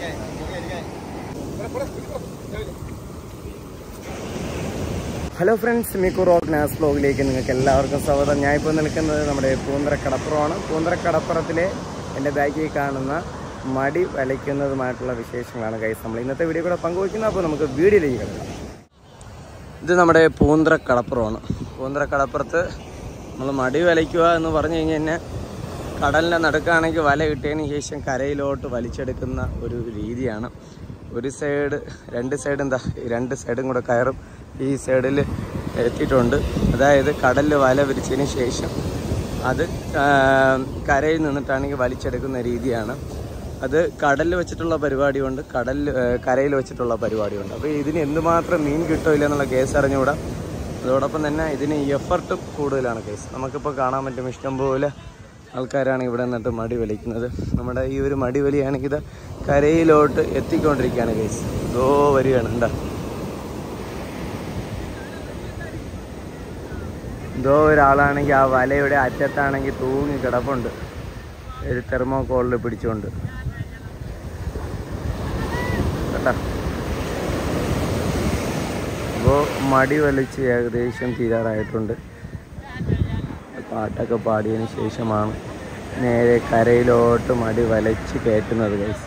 Hello friends Mikku rock നാസ് ബ്ലോഗിലേക്ക് നിങ്ങൾക്ക് എല്ലാവർക്കും സ്വാഗതം ഞാൻ ഇപ്പോൾ നിൽക്കുന്നത് നമ്മുടെ പൂന്തറ കടപ്പുറമാണ് പൂന്തറ കടപ്പുറത്തിലെ എൻ്റെ ബാക്കിൽ കാണുന്ന മടി വലയ്ക്കുന്നതുമായിട്ടുള്ള വിശേഷങ്ങളാണ് കൈസ് നമ്മൾ ഇന്നത്തെ വീഡിയോ കൂടെ പങ്കുവയ്ക്കുന്നത് അപ്പോൾ നമുക്ക് വീഡിയോയിലേക്ക് കിടക്കാം ഇത് നമ്മുടെ പൂന്തറ കടപ്പുറമാണ് പൂന്തറ കടപ്പുറത്ത് നമ്മൾ മടി വലയ്ക്കുക എന്ന് പറഞ്ഞു കഴിഞ്ഞാൽ തന്നെ കടലിൻ്റെ നടുക്കാണെങ്കിൽ വല കിട്ടിയതിന് ശേഷം കരയിലോട്ട് വലിച്ചെടുക്കുന്ന ഒരു രീതിയാണ് ഒരു സൈഡ് രണ്ട് സൈഡ് എന്താ ഈ രണ്ട് സൈഡും കൂടെ കയറും ഈ സൈഡിൽ എത്തിയിട്ടുണ്ട് അതായത് കടലിൽ വല വിരിച്ചതിന് ശേഷം അത് ആ, കരയിൽ നിന്നിട്ടാണെങ്കിൽ വലിച്ചെടുക്കുന്ന രീതിയാണ് അത് കടലിൽ വെച്ചിട്ടുള്ള പരിപാടിയുണ്ട് കടലിൽ കരയിൽ വെച്ചിട്ടുള്ള പരിപാടിയുണ്ട് അപ്പോൾ ഇതിന് എന്തുമാത്രം മീൻ കിട്ടില്ല എന്നുള്ള കേസ് അറിഞ്ഞുകൂടാ അതോടൊപ്പം തന്നെ ഇതിന് എഫർട്ടും കൂടുതലാണ് കേസ് നമുക്കിപ്പോൾ കാണാൻ പറ്റും ഇഷ്ടംപോലെ ആൾക്കാരാണ് ഇവിടെ നിന്നിട്ട് മടി വലിക്കുന്നത് നമ്മുടെ ഈ ഒരു മടി വലിയാണെങ്കിൽ ഇത് കരയിലോട്ട് എത്തിക്കൊണ്ടിരിക്കുകയാണ് കേസ് ഇതോ വരികയാണ് എന്താ ഇതോ ഒരാളാണെങ്കിൽ ആ വലയുടെ അറ്റത്താണെങ്കിൽ തൂങ്ങി കിടപ്പുണ്ട് ഒരു തെർമോകോളിൽ പിടിച്ചുകൊണ്ട് കേട്ടോ അപ്പോൾ മടി വലിച്ച് ഏകദേശം തീരാറായിട്ടുണ്ട് പാട്ടൊക്കെ പാടിയതിന് ശേഷമാണ് നേരെ കരയിലോട്ട് മടി വലച്ച് കയറ്റുന്നത് ഗൈസ്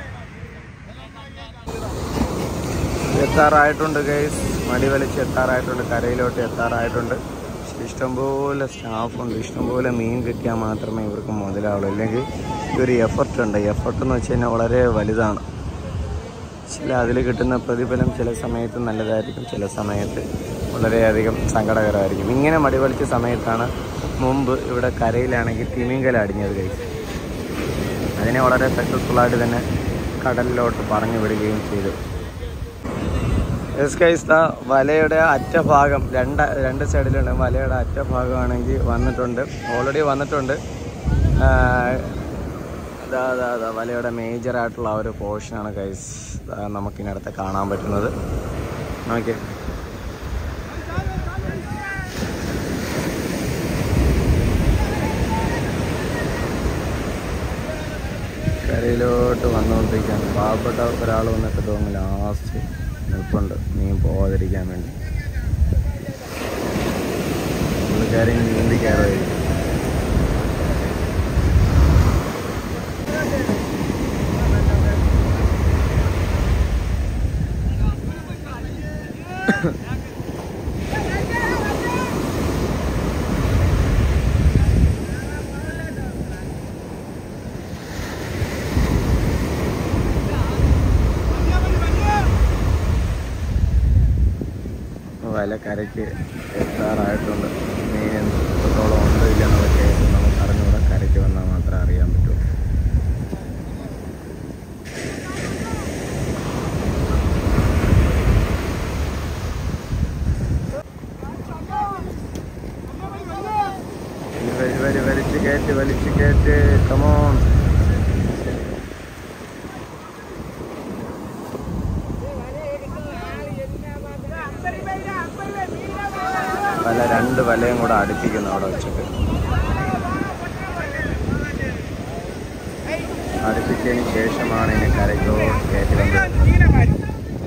എത്താറായിട്ടുണ്ട് ഗൈസ് മടി വലിച്ച് എത്താറായിട്ടുണ്ട് കരയിലോട്ട് എത്താറായിട്ടുണ്ട് പക്ഷേ ഇഷ്ടംപോലെ സ്റ്റാഫുണ്ട് ഇഷ്ടംപോലെ മീൻ കിട്ടിയാൽ മാത്രമേ ഇവർക്ക് മുതലാവുള്ളൂ അല്ലെങ്കിൽ ഈ ഒരു എഫർട്ട് ഉണ്ട് എഫർട്ട് എന്ന് വെച്ച് കഴിഞ്ഞാൽ വളരെ വലുതാണ് ചില അതിൽ കിട്ടുന്ന പ്രതിഫലം ചില സമയത്ത് നല്ലതായിരിക്കും ചില സമയത്ത് വളരെയധികം സങ്കടകരമായിരിക്കും ഇങ്ങനെ മടിവലിച്ച സമയത്താണ് മുമ്പ് ഇവിടെ കരയിലാണെങ്കിൽ തിമിങ്കല അടിഞ്ഞത് കഴിച്ചു അതിനെ വളരെ സക്സസ്ഫുള്ളായിട്ട് തന്നെ കടലിലോട്ട് പറഞ്ഞു വിടുകയും ചെയ്തു എസ് കൈസ് ദാ വലയുടെ അറ്റഭാഗം രണ്ട് രണ്ട് സൈഡിലുള്ള വലയുടെ അറ്റഭാഗമാണെങ്കിൽ വന്നിട്ടുണ്ട് ഓൾറെഡി വന്നിട്ടുണ്ട് ആ, അതാ അതാ അതാ വലയുടെ മേജർ ആയിട്ടുള്ള ആ ഒരു പോർഷനാണ് കൈസ് നമുക്കിനടുത്ത് കാണാൻ പറ്റുന്നത് ഓക്കെ കരയിലോട്ട് വന്നുകൊണ്ടിരിക്കുകയാണ് പാവപ്പെട്ട ഒരാൾ വന്നിട്ട് തോന്നുന്നു ലാസ്റ്റ് നിൽപ്പുണ്ട് മീൻ പോവാതിരിക്കാൻ വേണ്ടി പുള്ളിക്കാരി നീന്തി കയറുമായിരിക്കും വല കരയ്ക്ക് എത്താറായിട്ടുണ്ട് മീൻ എത്രത്തോളം ഉണ്ടോ ഇല്ല എന്നതൊക്കെ നമുക്ക് അറിഞ്ഞുകൂടെ കരയ്ക്ക് വന്നാൽ മാത്രമേ അറിയാൻ പറ്റൂ വലി വലി വലിച്ച് കയറ്റ് വലിച്ച് കയറ്റ് കമോൺ വല രണ്ട് വലയും കൂടെ അടുപ്പിക്കുന്നു അവിടെ വെച്ചിട്ട് അടുപ്പിച്ചതിന് ശേഷമാണ് ഇനി കരയ്ക്കോട്ട് കയറ്റി വന്നത്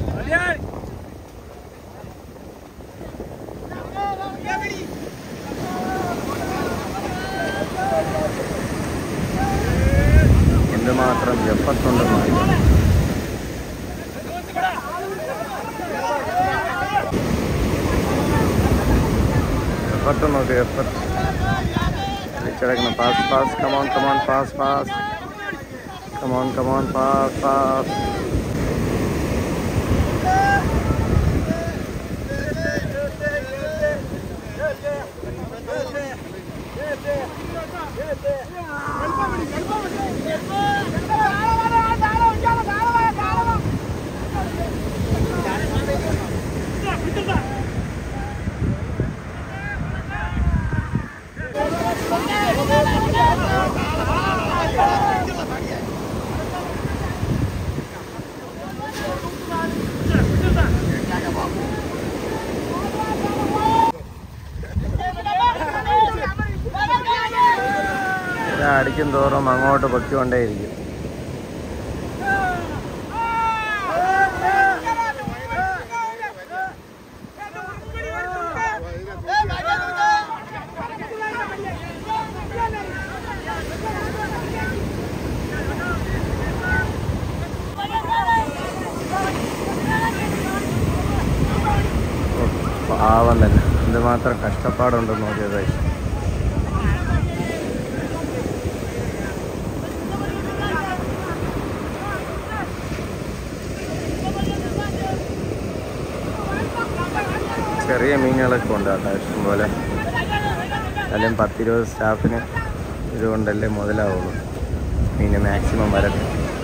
എന്തുമാത്രം എഫർട്ടുണ്ടെന്ന് അറിയാം എഫർട്ട് നോക്ക് എഫർട്ട് വലിച്ചടക്കണം pass pass come on come on pass pass come on come on pass pass ഇത് അടിക്കും തോറും അങ്ങോട്ട് പൊക്കിക്കൊണ്ടേയിരിക്കും പാവം തന്നെ എന്തുമാത്രം കഷ്ടപ്പാടുണ്ടെന്ന് നോക്കിയത് guys. ചെറിയ മീനുകളൊക്കെ ഉണ്ട് കേട്ടോ ഇഷ്ടംപോലെ അല്ലെങ്കിൽ പത്തിരുപത് സ്റ്റാഫിന് ഇതുകൊണ്ടല്ലേ മുതലാവുള്ളൂ മീന് മാക്സിമം വരട്ടെ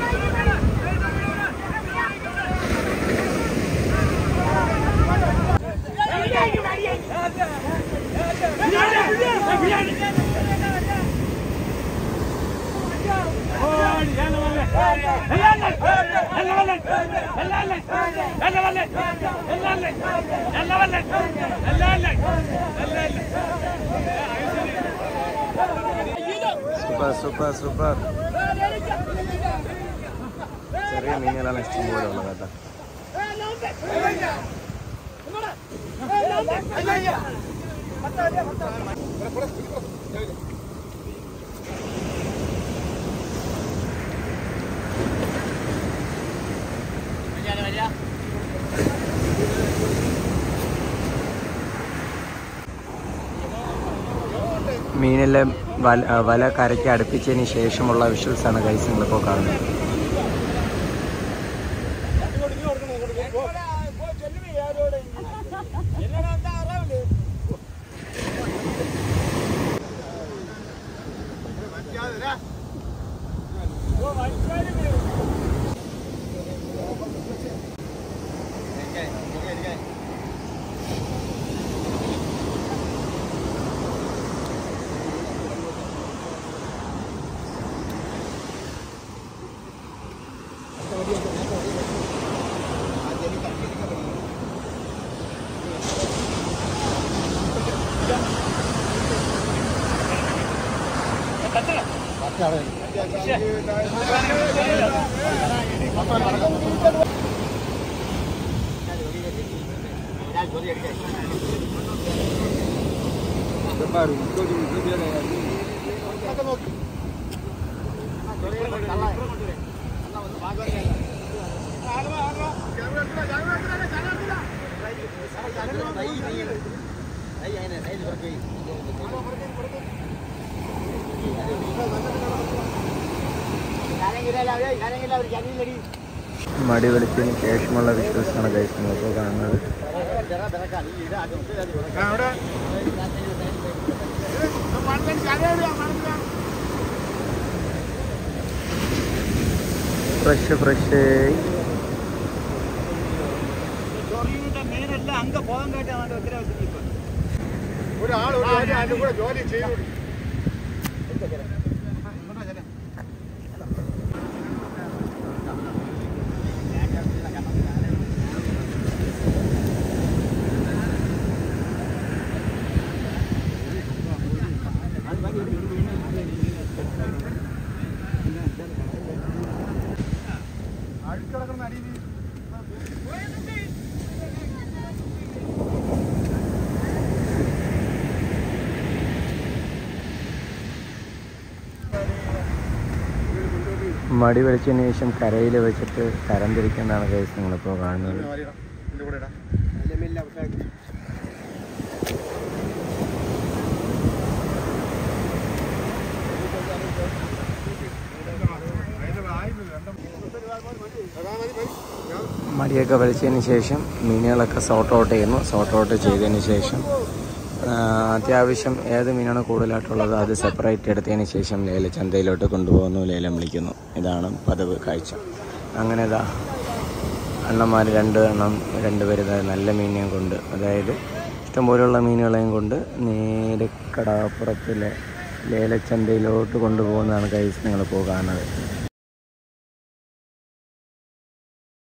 സൂപ്പർ സൂപ്പർ സൂപ്പർ ചെറിയ മീനുകളാണ് ഇഷ്ടംപോലെ ഉള്ളത് കേട്ടോ മീനെല്ലാം വല വല കരയ്ക്ക് അടുപ്പിച്ചതിന് ശേഷമുള്ള വിഷ്വൽസ് ആണ് ഗൈസ് നിങ്ങളിപ്പോൾ കാണുന്നത് മടി വെളിച്ചതിന് ശേഷമുള്ള വിഷ്വൽസ് ആണ് ഗൈസ് നിങ്ങളിപ്പോൾ കാണുന്നത് ഫ്രഷ് ഫ്രഷ് മീനെല്ലാം അങ്ങ് പോകാൻ കേട്ടാണ് ഒത്തിരി വെച്ചിരിക്കുന്നത് ഒരാൾ ഒരു ജോലി അതിന്റെ കൂടെ ജോലി ചെയ്തു അഴുക്കിടക്കുന്ന അടിയിൽ മടി വെളിച്ചതിന് ശേഷം കരയിൽ വെച്ചിട്ട് തരം തിരിക്കുന്നതാണ് ഗൈസ് നിങ്ങളിപ്പോൾ കാണുന്നത് ഇതിന്റെ കൂടെ ഇടാം മടിയൊക്കെ വലിച്ചതിന് ശേഷം മീനുകളൊക്കെ സോർട്ട് ഔട്ട് ചെയ്യുന്നു സോർട്ട് ഔട്ട് ചെയ്തതിന് ശേഷം ആ, അത്യാവശ്യം ഏത് മീനാണ് കൂടുതലായിട്ടുള്ളത് അത് സെപ്പറേറ്റ് എടുത്തതിന് ശേഷം ലേലച്ചന്തയിലോട്ട് കൊണ്ടുപോകുന്നു ലേലം വിളിക്കുന്നു ഇതാണ് പതിവ് കാഴ്ച അങ്ങനെ ഇതാ അണ്ണന്മാർ രണ്ട് എണ്ണം രണ്ട് പേര് ഇതാ നല്ല മീനെയും കൊണ്ട് അതായത് ഇഷ്ടംപോലെയുള്ള മീനുകളെയും കൊണ്ട് നേരെ കടാപ്പുറത്തിലെ ലേലച്ചന്തയിലോട്ട് കൊണ്ടുപോകുന്നതാണ് കൈസ് നിങ്ങളിപ്പോൾ കാണുന്നത്